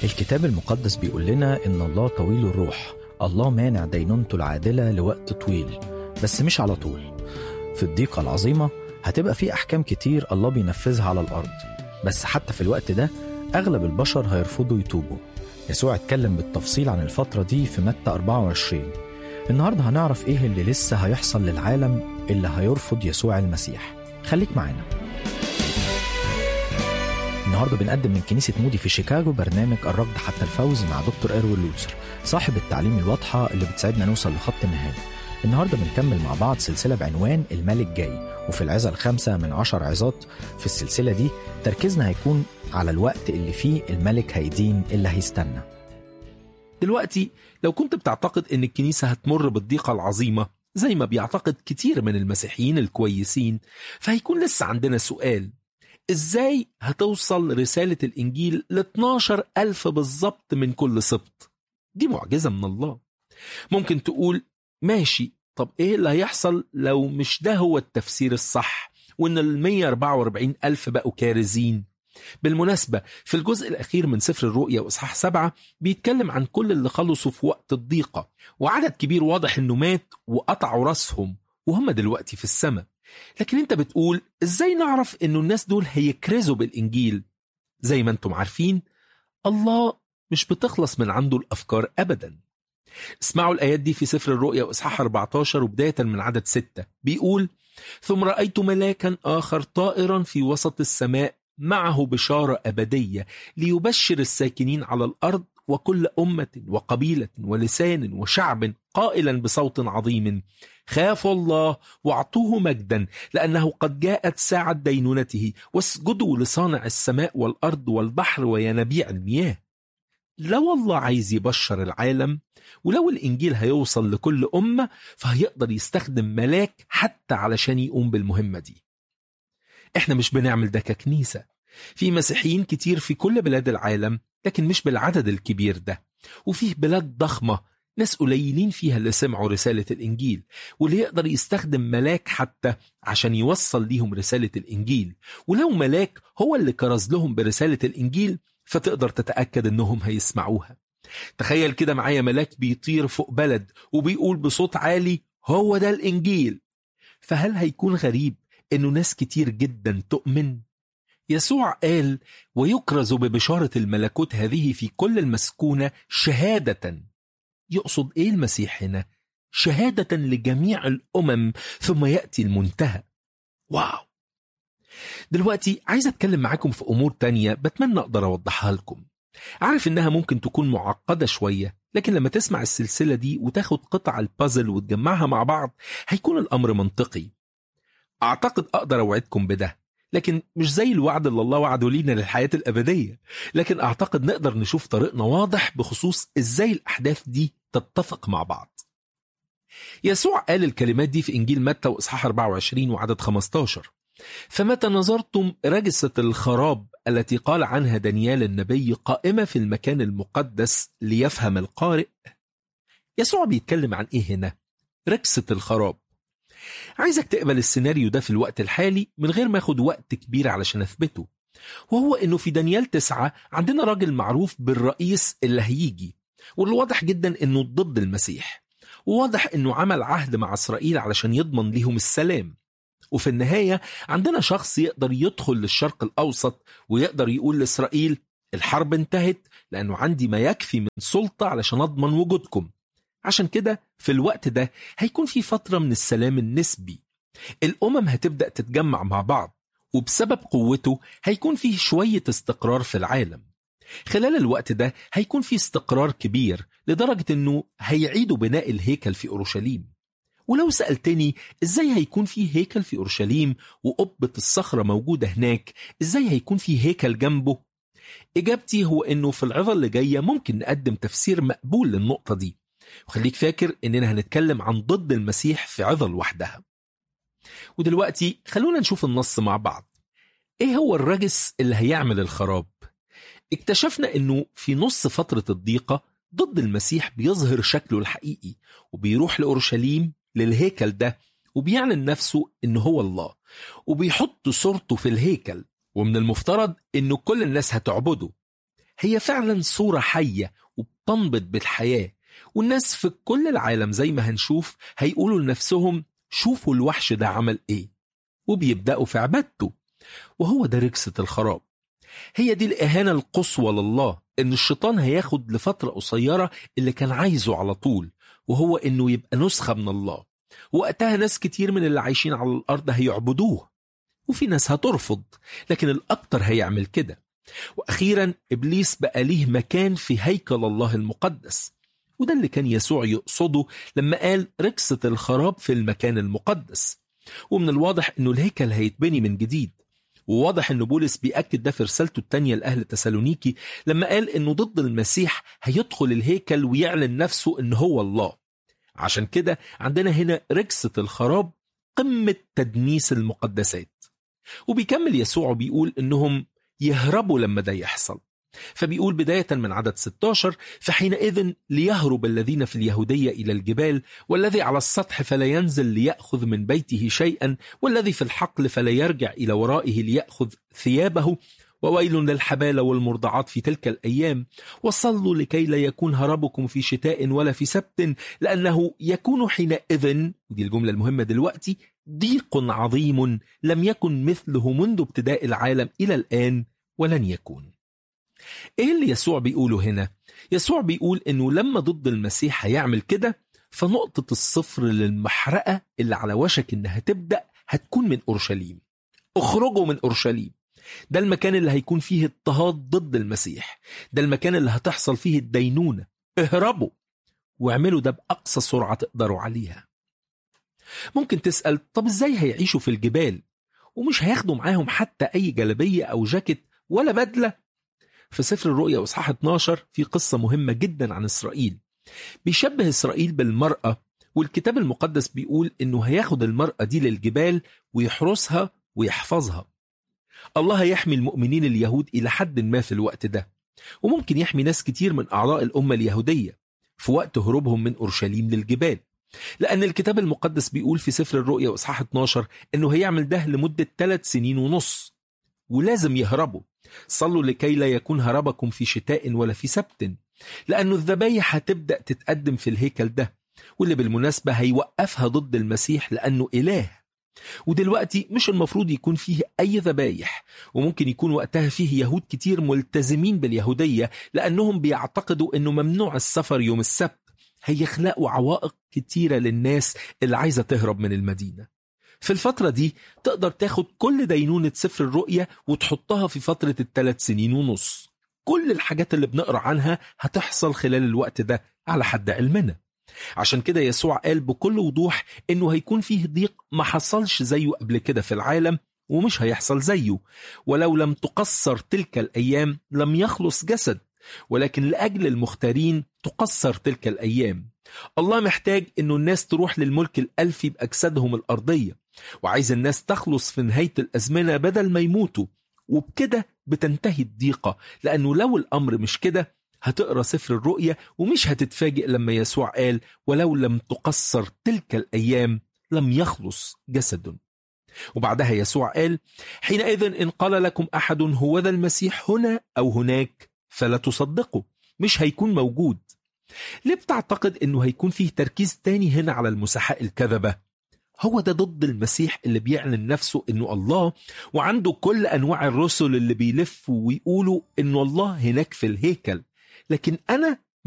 الكتاب المقدس بيقول لنا إن الله طويل الروح الله مانع دينونته العادلة لوقت طويل بس مش على طول في الضيقة العظيمة هتبقى في أحكام كتير الله بينفذها على الأرض بس حتى في الوقت ده أغلب البشر هيرفضوا يتوبوا يسوع اتكلم بالتفصيل عن الفترة دي في متى 24 النهاردة هنعرف إيه اللي لسه هيحصل للعالم اللي هيرفض يسوع المسيح خليك معانا النهارده بنقدم من كنيسة مودي في شيكاغو برنامج الركض حتى الفوز مع دكتور إيروين لوتسر صاحب التعليم الواضحة اللي بتساعدنا نوصل لخط النهاية النهارده بنكمل مع بعض سلسلة بعنوان الملك جاي وفي العظة الخامسة من عشر عظات في السلسلة دي تركيزنا هيكون على الوقت اللي فيه الملك هيدين اللي هيستنى دلوقتي لو كنت بتعتقد ان الكنيسة هتمر بالضيقة العظيمة زي ما بيعتقد كتير من المسيحيين الكويسين فهيكون لسه عندنا سؤال ازاي هتوصل رسالة الانجيل ل 12 ألف بالظبط من كل سبط دي معجزة من الله ممكن تقول ماشي طب ايه اللي هيحصل لو مش ده هو التفسير الصح وان ال 144 ألف بقوا كارزين بالمناسبة في الجزء الأخير من سفر الرؤيا وإصحاح سبعة بيتكلم عن كل اللي خلصوا في وقت الضيقة وعدد كبير واضح إنه مات وقطعوا راسهم وهم دلوقتي في السماء لكن أنت بتقول إزاي نعرف إنه الناس دول هيكرزوا بالإنجيل زي ما أنتم عارفين الله مش بتخلص من عنده الأفكار أبدا اسمعوا الآيات دي في سفر الرؤيا وإصحاح 14 وبداية من عدد 6 بيقول ثم رأيت ملاكا آخر طائرا في وسط السماء معه بشارة أبدية ليبشر الساكنين على الأرض وكل أمة وقبيلة ولسان وشعب قائلا بصوت عظيم خافوا الله واعطوه مجدا لأنه قد جاءت ساعة دينونته واسجدوا لصانع السماء والأرض والبحر وينابيع المياه لو الله عايز يبشر العالم ولو الإنجيل هيوصل لكل أمة فهيقدر يستخدم ملاك حتى علشان يقوم بالمهمة دي احنا مش بنعمل ده ككنيسة في مسيحيين كتير في كل بلاد العالم لكن مش بالعدد الكبير ده وفيه بلاد ضخمة ناس قليلين فيها اللي سمعوا رسالة الإنجيل واللي يقدر يستخدم ملاك حتى عشان يوصل ليهم رسالة الإنجيل ولو ملاك هو اللي كرز لهم برسالة الإنجيل فتقدر تتأكد إنهم هيسمعوها تخيل كده معايا ملاك بيطير فوق بلد وبيقول بصوت عالي هو ده الإنجيل فهل هيكون غريب إنه ناس كتير جدا تؤمن؟ يسوع قال ويكرز ببشارة الملكوت هذه في كل المسكونة شهادة يقصد إيه المسيح هنا؟ شهادة لجميع الأمم ثم يأتي المنتهى واو دلوقتي عايز أتكلم معاكم في أمور تانية بتمنى أقدر أوضحها لكم عارف إنها ممكن تكون معقدة شوية لكن لما تسمع السلسلة دي وتاخد قطع البازل وتجمعها مع بعض هيكون الأمر منطقي أعتقد أقدر أوعدكم بده لكن مش زي الوعد اللي الله وعده لينا للحياة الأبدية لكن أعتقد نقدر نشوف طريقنا واضح بخصوص إزاي الأحداث دي تتفق مع بعض يسوع قال الكلمات دي في إنجيل متى وإصحاح 24 وعدد 15 فمتى نظرتم رجسة الخراب التي قال عنها دانيال النبي قائمة في المكان المقدس ليفهم القارئ يسوع بيتكلم عن إيه هنا؟ رجسة الخراب عايزك تقبل السيناريو ده في الوقت الحالي من غير ما اخد وقت كبير علشان اثبته وهو انه في دانيال تسعة عندنا راجل معروف بالرئيس اللي هيجي واللي واضح جدا انه ضد المسيح وواضح انه عمل عهد مع اسرائيل علشان يضمن ليهم السلام وفي النهاية عندنا شخص يقدر يدخل للشرق الأوسط ويقدر يقول لإسرائيل الحرب انتهت لأنه عندي ما يكفي من سلطة علشان أضمن وجودكم عشان كده في الوقت ده هيكون في فترة من السلام النسبي الأمم هتبدأ تتجمع مع بعض وبسبب قوته هيكون فيه شوية استقرار في العالم خلال الوقت ده هيكون في استقرار كبير لدرجة أنه هيعيدوا بناء الهيكل في أورشليم ولو سألتني إزاي هيكون في هيكل في أورشليم وقبة الصخرة موجودة هناك إزاي هيكون في هيكل جنبه إجابتي هو أنه في العظة اللي جاية ممكن نقدم تفسير مقبول للنقطة دي وخليك فاكر اننا هنتكلم عن ضد المسيح في عظة لوحدها ودلوقتي خلونا نشوف النص مع بعض ايه هو الرجس اللي هيعمل الخراب اكتشفنا انه في نص فترة الضيقة ضد المسيح بيظهر شكله الحقيقي وبيروح لأورشليم للهيكل ده وبيعلن نفسه انه هو الله وبيحط صورته في الهيكل ومن المفترض انه كل الناس هتعبده هي فعلا صورة حية وبتنبض بالحياة والناس في كل العالم زي ما هنشوف هيقولوا لنفسهم شوفوا الوحش ده عمل ايه وبيبدأوا في عبادته وهو ده ركسة الخراب هي دي الإهانة القصوى لله إن الشيطان هياخد لفترة قصيرة اللي كان عايزه على طول وهو إنه يبقى نسخة من الله وقتها ناس كتير من اللي عايشين على الأرض هيعبدوه وفي ناس هترفض لكن الأكتر هيعمل كده وأخيرا إبليس بقى ليه مكان في هيكل الله المقدس وده اللي كان يسوع يقصده لما قال ركسة الخراب في المكان المقدس ومن الواضح أنه الهيكل هيتبني من جديد وواضح أن بولس بيأكد ده في رسالته التانية لأهل تسالونيكي لما قال أنه ضد المسيح هيدخل الهيكل ويعلن نفسه أنه هو الله عشان كده عندنا هنا ركسة الخراب قمة تدنيس المقدسات وبيكمل يسوع بيقول أنهم يهربوا لما ده يحصل فبيقول بداية من عدد 16 فحينئذ ليهرب الذين في اليهودية إلى الجبال والذي على السطح فلا ينزل ليأخذ من بيته شيئا والذي في الحقل فلا يرجع إلى ورائه ليأخذ ثيابه وويل للحبالة والمرضعات في تلك الأيام وصلوا لكي لا يكون هربكم في شتاء ولا في سبت لأنه يكون حينئذ ودي الجملة المهمة دلوقتي ضيق عظيم لم يكن مثله منذ ابتداء العالم إلى الآن ولن يكون ايه اللي يسوع بيقوله هنا يسوع بيقول انه لما ضد المسيح هيعمل كده فنقطة الصفر للمحرقة اللي على وشك انها تبدأ هتكون من اورشليم اخرجوا من اورشليم ده المكان اللي هيكون فيه اضطهاد ضد المسيح ده المكان اللي هتحصل فيه الدينونة اهربوا واعملوا ده بأقصى سرعة تقدروا عليها ممكن تسأل طب ازاي هيعيشوا في الجبال ومش هياخدوا معاهم حتى أي جلبية أو جاكيت ولا بدلة في سفر الرؤيا وإصحاح 12 في قصة مهمة جدا عن إسرائيل بيشبه إسرائيل بالمرأة والكتاب المقدس بيقول إنه هياخد المرأة دي للجبال ويحرسها ويحفظها الله هيحمي المؤمنين اليهود إلى حد ما في الوقت ده وممكن يحمي ناس كتير من أعضاء الأمة اليهودية في وقت هروبهم من أورشليم للجبال لأن الكتاب المقدس بيقول في سفر الرؤيا وإصحاح 12 إنه هيعمل ده لمدة ثلاث سنين ونص ولازم يهربوا صلوا لكي لا يكون هربكم في شتاء ولا في سبت لأنه الذبايح هتبدأ تتقدم في الهيكل ده واللي بالمناسبة هيوقفها ضد المسيح لأنه إله ودلوقتي مش المفروض يكون فيه أي ذبايح وممكن يكون وقتها فيه يهود كتير ملتزمين باليهودية لأنهم بيعتقدوا أنه ممنوع السفر يوم السبت هيخلقوا عوائق كتيرة للناس اللي عايزة تهرب من المدينة في الفترة دي تقدر تاخد كل دينونة سفر الرؤية وتحطها في فترة الثلاث سنين ونص كل الحاجات اللي بنقرأ عنها هتحصل خلال الوقت ده على حد علمنا عشان كده يسوع قال بكل وضوح انه هيكون فيه ضيق ما حصلش زيه قبل كده في العالم ومش هيحصل زيه ولو لم تقصر تلك الايام لم يخلص جسد ولكن لاجل المختارين تقصر تلك الايام الله محتاج انه الناس تروح للملك الالفي باجسادهم الارضيه وعايز الناس تخلص في نهايه الازمنه بدل ما يموتوا وبكده بتنتهي الضيقه لانه لو الامر مش كده هتقرا سفر الرؤيا ومش هتتفاجئ لما يسوع قال ولو لم تقصر تلك الايام لم يخلص جسد وبعدها يسوع قال حينئذ ان قال لكم احد هو ذا المسيح هنا او هناك فلا تصدقوا مش هيكون موجود ليه بتعتقد انه هيكون فيه تركيز تاني هنا على المسحاء الكذبه هو ده ضد المسيح اللي بيعلن نفسه انه الله وعنده كل انواع الرسل اللي بيلفوا ويقولوا انه الله هناك في الهيكل لكن انا